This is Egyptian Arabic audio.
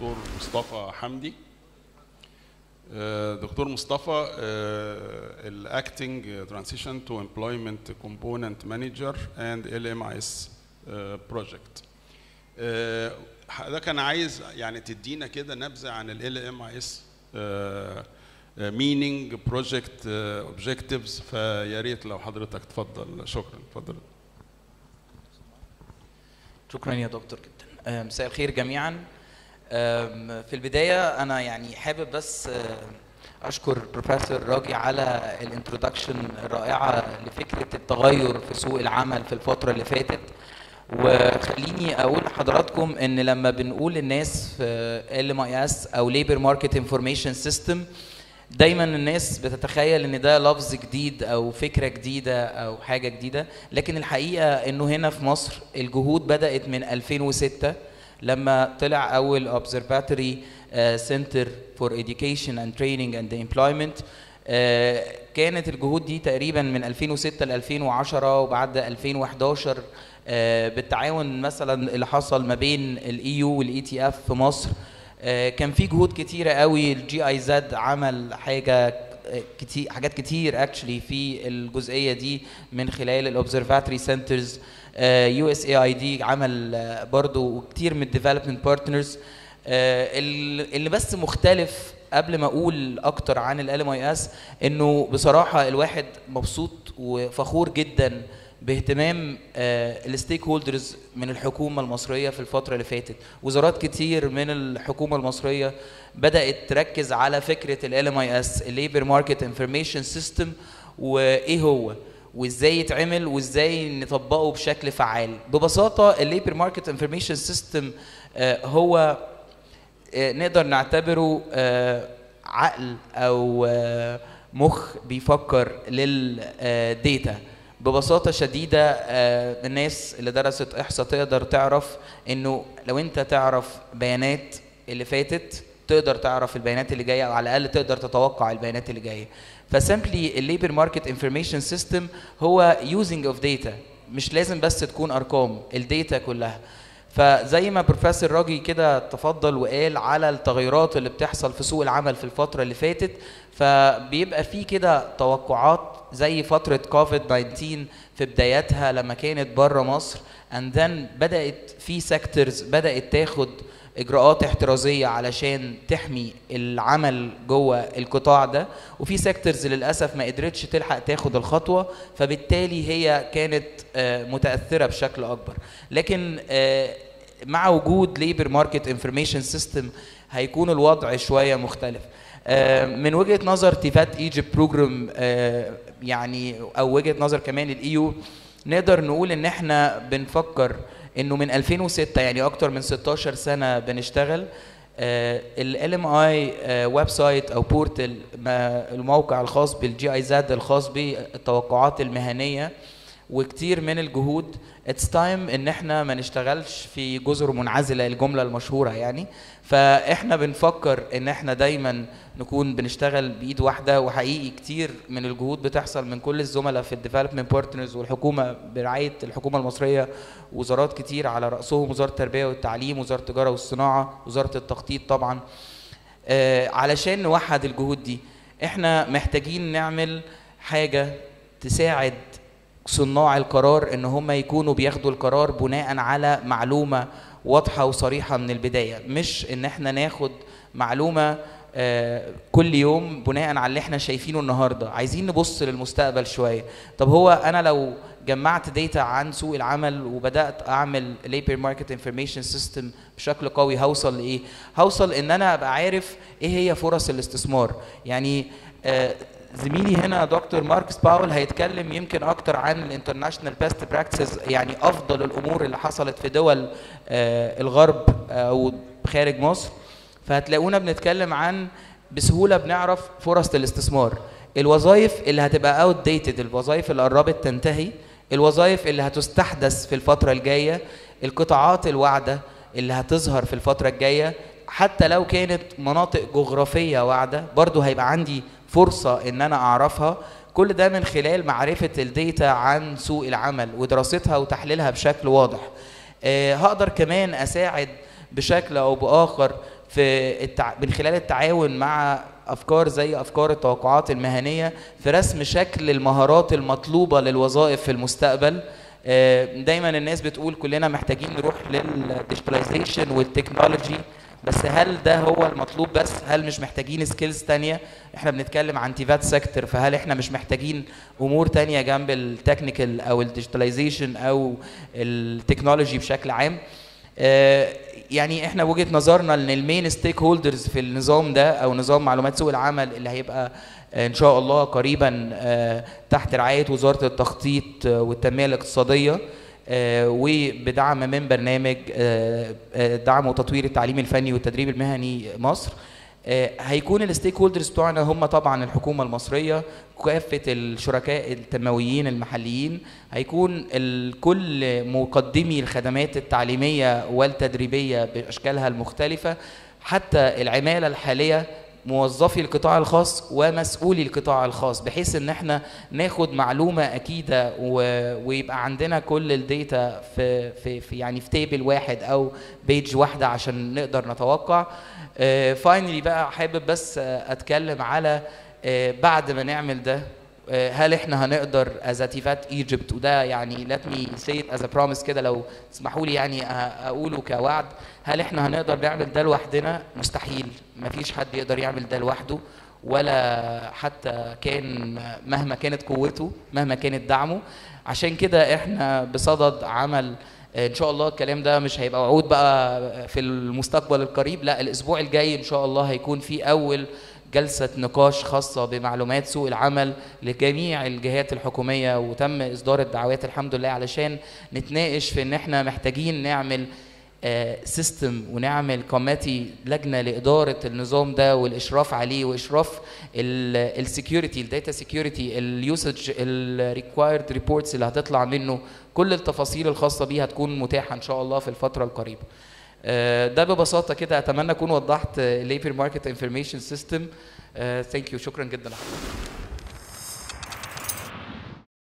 دكتور مصطفى حمدي آه، دكتور مصطفى الاكتنج ترانزيشن تو امبلويمنت كومبوننت مانجر اند ال ام اس بروجكت حضرتك انا عايز يعني تدينا كده نبذه عن ال ام اس مينينج بروجكت اوبجكتيفز فيا ريت لو حضرتك تفضل شكرا اتفضل شكرا يا دكتور جدا آه، مساء الخير جميعا آم، في البدايه انا يعني حابب بس آه، اشكر بروفيسور راجي على الانترودكشن الرائعه لفكره التغير في سوق العمل في الفتره اللي فاتت وخليني اقول لحضراتكم ان لما بنقول الناس في ال ام اي اس او ليبر ماركت انفورميشن سيستم دايما الناس بتتخيل ان ده لفظ جديد او فكره جديده او حاجه جديده لكن الحقيقه انه هنا في مصر الجهود بدات من 2006 لما طلع اول observatory سنتر فور education and training and employment آه، كانت الجهود دي تقريبا من 2006 ل 2010 وبعد 2011 آه، بالتعاون مثلا اللي حصل ما بين الاي يو والاي تي اف في مصر آه، كان في جهود كتيره قوي الجي اي زد عمل حاجه كتير حاجات كتير اكشلي في الجزئيه دي من خلال الاوبزرفاتوري سنترز يو اس اي اي دي عمل آه، برضو كتير من الديفلوبمنت بارتنرز اللي بس مختلف قبل ما اقول اكتر عن ال ام اي اس انه بصراحه الواحد مبسوط وفخور جدا باهتمام الستيك هولدرز من الحكومه المصريه في الفتره اللي فاتت وزارات كتير من الحكومه المصريه بدات تركز على فكره ال ام اي اس الليبر ماركت انفورميشن سيستم وايه هو وازاي يتعمل وازاي نطبقه بشكل فعال ببساطه الليبر ماركت انفورميشن سيستم هو آه، نقدر نعتبره آه، عقل او آه، مخ بيفكر للديتا ببساطه شديده آه، الناس اللي درست احصاء تقدر تعرف انه لو انت تعرف بيانات اللي فاتت تقدر تعرف البيانات اللي جايه او على الاقل تقدر تتوقع البيانات اللي جايه فسمبلي الليبر ماركت انفورميشن سيستم هو يوزنج اوف داتا مش لازم بس تكون ارقام الداتا كلها فزي ما بروفيسور راجي كده تفضل وقال على التغيرات اللي بتحصل في سوق العمل في الفترة اللي فاتت فبيبقى في كده توقعات زي فترة كوفيد 19 في بداياتها لما كانت بره مصر and then بدأت في سيكتورز بدأت تاخد اجراءات احترازيه علشان تحمي العمل جوه القطاع ده وفي سيكتورز للاسف ما قدرتش تلحق تاخد الخطوه فبالتالي هي كانت آه، متاثره بشكل اكبر لكن آه، مع وجود ليبر ماركت انفورميشن سيستم هيكون الوضع شويه مختلف آه، من وجهه نظر تيفات ايجيبت بروجرام يعني او وجهه نظر كمان الايو نقدر نقول ان احنا بنفكر انه من 2006 يعني اكتر من 16 سنه بنشتغل ال ام اي ويب سايت او بورتل الموقع الخاص بالجي اي زاد الخاص بالتوقعات المهنيه وكتير من الجهود اتس تايم ان احنا ما نشتغلش في جزر منعزله الجمله المشهوره يعني فاحنا بنفكر ان احنا دايما نكون بنشتغل بايد واحده وحقيقي كتير من الجهود بتحصل من كل الزملاء في الديفلوبمنت بارتنرز والحكومه برعايه الحكومه المصريه وزارات كتير على راسهم وزاره التربيه والتعليم وزاره التجاره والصناعه وزاره التخطيط طبعا آه علشان نوحد الجهود دي احنا محتاجين نعمل حاجه تساعد صناع القرار ان هم يكونوا بياخدوا القرار بناء على معلومه واضحه وصريحه من البدايه مش ان احنا ناخد معلومه آه، كل يوم بناء على اللي احنا شايفينه النهارده عايزين نبص للمستقبل شويه طب هو انا لو جمعت داتا عن سوق العمل وبدات اعمل ليبر ماركت انفورميشن سيستم بشكل قوي هوصل لايه هوصل ان انا ابقى عارف ايه هي فرص الاستثمار يعني آه، زميلي هنا دكتور ماركس باول هيتكلم يمكن اكتر عن الانترناشونال بيست براكتسز يعني افضل الامور اللي حصلت في دول آه، الغرب او خارج مصر فهتلاقونا بنتكلم عن بسهوله بنعرف فرص الاستثمار الوظائف اللي هتبقى اوت ديتد الوظائف اللي قربت تنتهي الوظائف اللي هتستحدث في الفتره الجايه القطاعات الواعده اللي هتظهر في الفتره الجايه حتى لو كانت مناطق جغرافيه واعده برضو هيبقى عندي فرصه ان انا اعرفها كل ده من خلال معرفه الديتا عن سوق العمل ودراستها وتحليلها بشكل واضح أه هقدر كمان اساعد بشكل او باخر في التع... من خلال التعاون مع افكار زي افكار التوقعات المهنيه في رسم شكل المهارات المطلوبه للوظائف في المستقبل آه، دايما الناس بتقول كلنا محتاجين نروح للديجيتاليزيشن والتكنولوجي بس هل ده هو المطلوب بس هل مش محتاجين سكيلز تانية احنا بنتكلم عن تيفات سيكتور فهل احنا مش محتاجين امور تانية جنب التكنيكال او الديجيتاليزيشن او التكنولوجي بشكل عام آه، يعني احنا وجهه نظرنا ان المين ستيك هولدرز في النظام ده او نظام معلومات سوق العمل اللي هيبقى آه، ان شاء الله قريبا آه، تحت رعايه وزاره التخطيط آه، والتنميه الاقتصاديه آه، وبدعم من برنامج آه، آه، دعم وتطوير التعليم الفني والتدريب المهني مصر آه، هيكون الستيك هولدرز بتوعنا هم طبعا الحكومه المصريه كافه الشركاء التنمويين المحليين هيكون ال- كل مقدمي الخدمات التعليميه والتدريبيه باشكالها المختلفه حتى العماله الحاليه موظفي القطاع الخاص ومسؤولي القطاع الخاص بحيث ان احنا ناخد معلومه اكيده و... ويبقى عندنا كل الداتا في في, في يعني في تيبل واحد او بيج واحده عشان نقدر نتوقع فاينلي بقى حابب بس آه، اتكلم على آه، بعد ما نعمل ده آه، هل احنا هنقدر از اتيفات ايجيبت وده يعني let me say it as a promise كده لو تسمحوا لي يعني أ- اقوله كوعد هل احنا هنقدر نعمل ده لوحدنا مستحيل مفيش حد يقدر يعمل ده لوحده ولا حتى كان مهما كانت قوته مهما كانت دعمه عشان كده احنا بصدد عمل ان شاء الله الكلام ده مش هيبقى وعود بقى في المستقبل القريب لا الاسبوع الجاي ان شاء الله هيكون في اول جلسة نقاش خاصة بمعلومات سوق العمل لجميع الجهات الحكومية وتم إصدار الدعوات الحمد لله علشان نتناقش في إن إحنا محتاجين نعمل سيستم ونعمل كوميتي لجنه لاداره النظام ده والاشراف عليه واشراف السكيورتي الداتا سكيورتي اليوسج الريكوايرد ريبورتس اللي هتطلع منه كل التفاصيل الخاصه بيه هتكون متاحه ان شاء الله في الفتره القريبه آه، ده ببساطه كده اتمنى اكون وضحت ليبر ماركت انفورميشن سيستم ثانك يو شكرا جدا لحضرتك